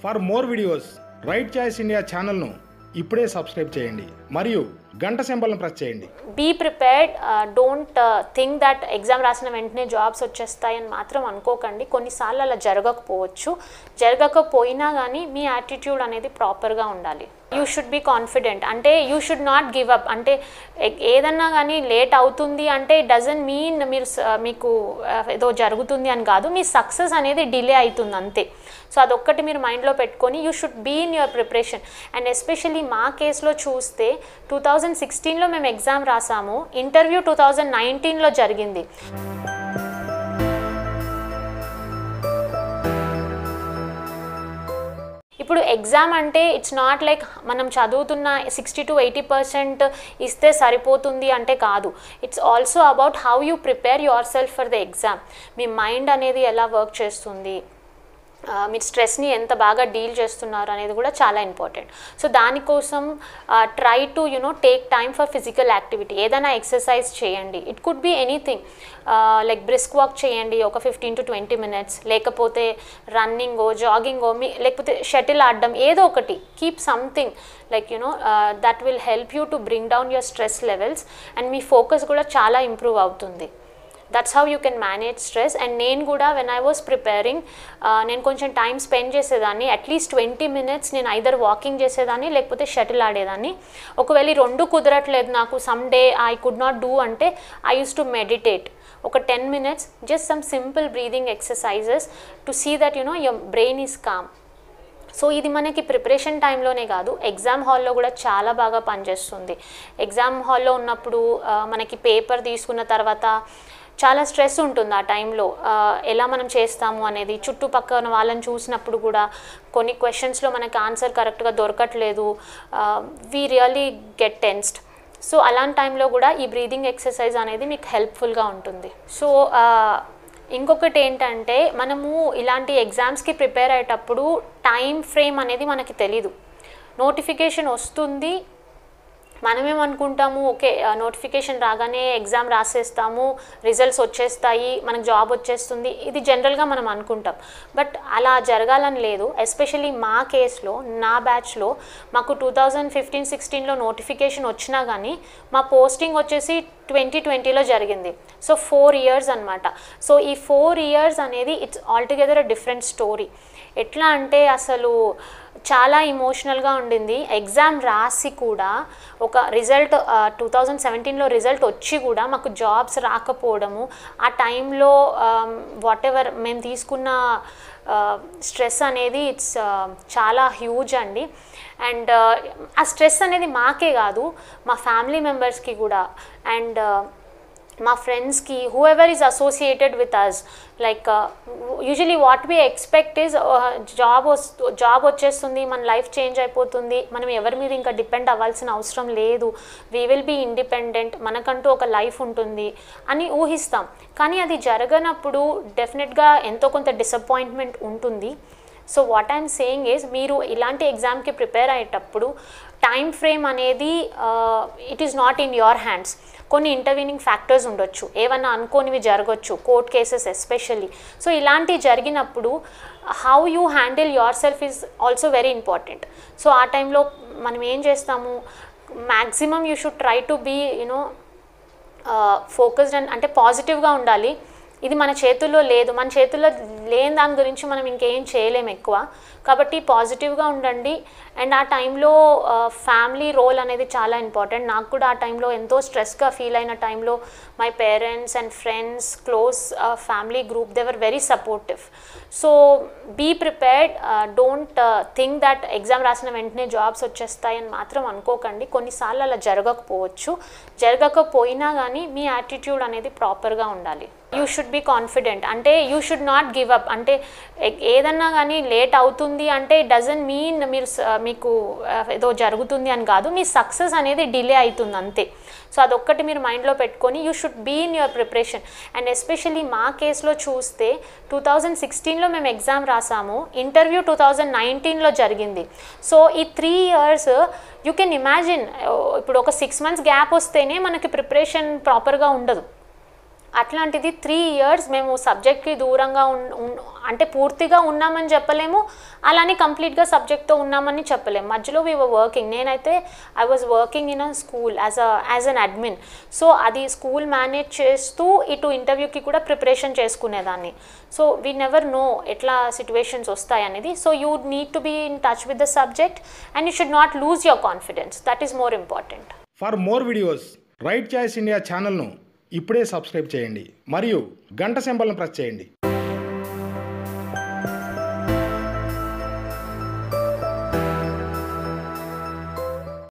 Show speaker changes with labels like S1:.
S1: for more videos right choice India ఛానల్ను ఇప్పుడే subscribe చేయండి మరియు గంట సింబల్ను ప్రెస్ చేయండి
S2: be prepared don't think that exam రాసిన వెంటనే జాబ్స్ వచ్చేస్తాయని మాత్రం అనుకోకండి కొన్నిసార్లు అలా జరగకపోవచ్చు జరగకపోయినా కానీ మీ యాటిట్యూడ్ అనేది ప్రాపర్గా ఉండాలి యూ షుడ్ బి కాన్ఫిడెంట్ అంటే you should not give up అంటే ఏ- ఏదన్నా కానీ లేట్ అవుతుంది అంటే డజన్ మీన్ మీరు స- మీకు ఆ, ఏదో జరుగుతుంది అని కాదు మీ సక్సెస్ అనేది డిలే అవుతుంది అంతే సో అదొక్కటి మీరు మైండ్లో పెట్టుకొని you should be in your preparation and especially మా కేసులో చూస్తే టూ థౌజండ్ సిక్స్టీన్లో మేము ఎగ్జామ్ రాసాము ఇంటర్వ్యూ టూ థౌజండ్ నైన్టీన్లో జరిగింది ఇప్పుడు ఎగ్జామ్ అంటే ఇట్స్ నాట్ లైక్ మనం చదువుతున్న సిక్స్టీ టు ఎయిటీ పర్సెంట్ ఇస్తే సరిపోతుంది అంటే కాదు it's also about how you prepare your self for the exam మీ మైండ్ అనేది ఎలా వర్క్ చేస్తుంది ఆ, మీరు స్ట్రెస్ని ఎంత బాగా డీల్ చేస్తున్నారు అనేది కూడా చాలా ఇంపార్టెంట్ సో దానికోసం try to you know take time for physical activity ఏదైనా ఎక్సర్సైజ్ చేయండి it could be anything like brisk walk చేయండి ఒక ఫిఫ్టీన్ టు ట్వంటీ మినిట్స్ లేకపోతే రన్నింగో జాగింగో మీ లేకపోతే షటిల్ ఆడడం ఏదో ఒకటి keep something like you know that will help you to bring down your stress levels and మీ ఫోకస్ కూడా చాలా ఇంప్రూవ్ అవుతుంది that's how you can manage stress and నేను కూడా వెన్ ఐ వాస్ ప్రిపేరింగ్ నేను కొంచెం టైం స్పెండ్ చేసేదాన్ని అట్లీస్ట్ ట్వంటీ మినిట్స్ నేను ఐదర్ వాకింగ్ చేసేదాన్ని లేకపోతే షటిల్ ఆడేదాన్ని ఒకవేళ ఈ రెండు కుదరట్లేదు నాకు some day I could not do అంటే ఐ యూస్ టు మెడిటేట్ ఒక ten minutes just some simple breathing exercises to see that you know your brain is calm so ఇది మనకి ప్రిపరేషన్ టైంలోనే కాదు ఎగ్జామ్ హాల్లో కూడా చాలా బాగా పనిచేస్తుంది ఎగ్జామ్ హాల్లో ఉన్నప్పుడు ఆ, మనకి పేపర్ తీసుకున్న తర్వాత చాలా స్ట్రెస్ ఉంటుంది ఆ టైంలో ఆ, ఎలా మనం చేస్తాము అనేది చుట్టుపక్కల వాళ్ళని చూసినప్పుడు కూడా కొన్ని క్వశ్చన్స్లో మనకి ఆన్సర్ కరెక్ట్గా దొరకట్లేదు we really get tensed so అలాంటి టైంలో కూడా ఈ బ్రీదింగ్ ఎక్సర్సైజ్ అనేది మీకు హెల్ప్ఫుల్గా ఉంటుంది సో ఆ, ఇంకొకటి ఏంటంటే మనము ఇలాంటి ఎగ్జామ్స్కి ప్రిపేర్ అయ్యేటప్పుడు టైం ఫ్రేమ్ అనేది మనకి తెలీదు నోటిఫికేషన్ వస్తుంది మనమేమనుకుంటాము ఓకే నోటిఫికేషన్ రాగానే ఎగ్జామ్ రాసేస్తాము రిజల్ట్స్ వచ్చేస్తాయి మనకు జాబ్ వచ్చేస్తుంది ఇది జనరల్గా మనం అనుకుంటాం బట్ అలా జరగాలని లేదు ఎస్పెషల్లీ మా కేసులో నా బ్యాచ్లో మాకు టూ థౌజండ్ ఫిఫ్టీన్ సిక్స్టీన్లో నోటిఫికేషన్ వచ్చినా కానీ మా పోస్టింగ్ వచ్చేసి ట్వంటీ ట్వంటీలో జరిగింది సో ఫోర్ ఇయర్స్ అనమాట సో ఈ ఫోర్ ఇయర్స్ అనేది it's altogether a different story ఎట్లా అంటే అసలు చాలా ఇమోషనల్గా ఉండింది ఎగ్జామ్ రాసి కూడా ఒక రిజల్ట్ టూ థౌజండ్ సెవెంటీన్లో రిజల్ట్ వచ్చి కూడా మాకు జాబ్స్ రాకపోవడము ఆ టైంలో వాట్ ఎవర్ మేము తీసుకున్న స్ట్రెస్ అనేది ఇట్స్ చాలా హ్యూజ్ అండి అండ్ ఆ స్ట్రెస్ అనేది మాకే కాదు మా ఫ్యామిలీ మెంబర్స్కి కూడా అండ్ మా ఫ్రెండ్స్కి whoever is associated with us like usually what we expect is job వస్తు జాబ్ వచ్చేస్తుంది మన లైఫ్ చేంజ్ అయిపోతుంది మనం ఎవరి మీద ఇంకా డిపెండ్ అవ్వాల్సిన అవసరం లేదు వీ విల్ బీ ఇండిపెండెంట్ మనకంటూ ఒక లైఫ్ ఉంటుంది అని ఊహిస్తాం కానీ అది జరగనప్పుడు డెఫినెట్గా ఎంతో కొంత డిసప్పాయింట్మెంట్ ఉంటుంది so what I'm saying is మీరు ఇలాంటి ఎగ్జామ్కి ప్రిపేర్ అయ్యేటప్పుడు టైం ఫ్రేమ్ అనేది it is not in your hands కొన్ని ఇంటర్వ్యూనింగ్ ఫ్యాక్టర్స్ ఉండొచ్చు ఏమన్నా అనుకోనివి జరగచ్చు కోర్ట్ కేసెస్ ఎస్పెషల్లీ సో ఇలాంటివి జరిగినప్పుడు how you handle your self is also very important so ఆ టైంలో మనం ఏం చేస్తాము maximum you should try to be you know focused and అంటే పాజిటివ్గా ఉండాలి ఇది మన చేతుల్లో లేదు మన చేతుల్లో లేని దాని గురించి మనం ఇంకేం చేయలేం ఎక్కువ కాబట్టి పాజిటివ్గా ఉండండి అండ్ ఆ టైంలో ఫ్యామిలీ రోల్ అనేది చాలా ఇంపార్టెంట్ నాకు కూడా ఆ టైంలో ఎంతో స్ట్రెస్గా ఫీల్ అయిన టైంలో my parents and friends close family group they were very supportive so be prepared don't think that exam రాసిన వెంటనే జాబ్స్ వచ్చేస్తాయని మాత్రం అనుకోకండి కొన్నిసార్లు అలా జరగకపోవచ్చు జరగకపోయినా కానీ మీ యాటిట్యూడ్ అనేది ప్రాపర్గా ఉండాలి యూ షుడ్ బి కాన్ఫిడెంట్ అంటే you should not give up అంటే ఏ- ఏదన్నా కానీ లేట్ అవుతుంది అంటే డజన్ మీన్ మీరు స- మీకు ఆ, ఏదో జరుగుతుంది అని కాదు మీ సక్సెస్ అనేది డిలే అవుతుంది అంతే సో అదొక్కటి మీరు మైండ్లో పెట్టుకొని you should be in your preparation and especially మా కేసులో చూస్తే టూ థౌజండ్ సిక్స్టీన్లో మేము ఎగ్జామ్ రాసాము ఇంటర్వ్యూ టూ థౌజండ్ నైన్టీన్లో జరిగింది సో ఈ three years you can imagine ఇప్పుడు ఒక సిక్స్ మంత్స్ గ్యాప్ వస్తేనే మనకి ప్రిపరేషన్ ప్రాపర్గా ఉండదు అట్లాంటిది త్రీ ఇయర్స్ మేము సబ్జెక్ట్కి దూరంగా ఉన్ ఉన్- అంటే పూర్తిగా ఉన్నామని చెప్పలేము అలానే కంప్లీట్గా సబ్జెక్ట్తో ఉన్నామని చెప్పలేము మధ్యలో వీ వర్ వర్కింగ్ నేనైతే I was working in a school as a as an admin so అది స్కూల్ మేనేజ్ చేస్తూ ఇటు ఇంటర్వ్యూకి కూడా ప్రిపరేషన్ చేసుకునేదాన్ని సో వీ నెవర్ నో ఎట్లా సిచ్యువేషన్స్ వస్తాయి అనేది so you need to be in touch with the subject and you should not lose your confidence that is more important
S1: for more videos right choice India ఛానల్ను ఇప్పుడే subscribe చేయండి మరియు గంట సింబల్ను press చేయండి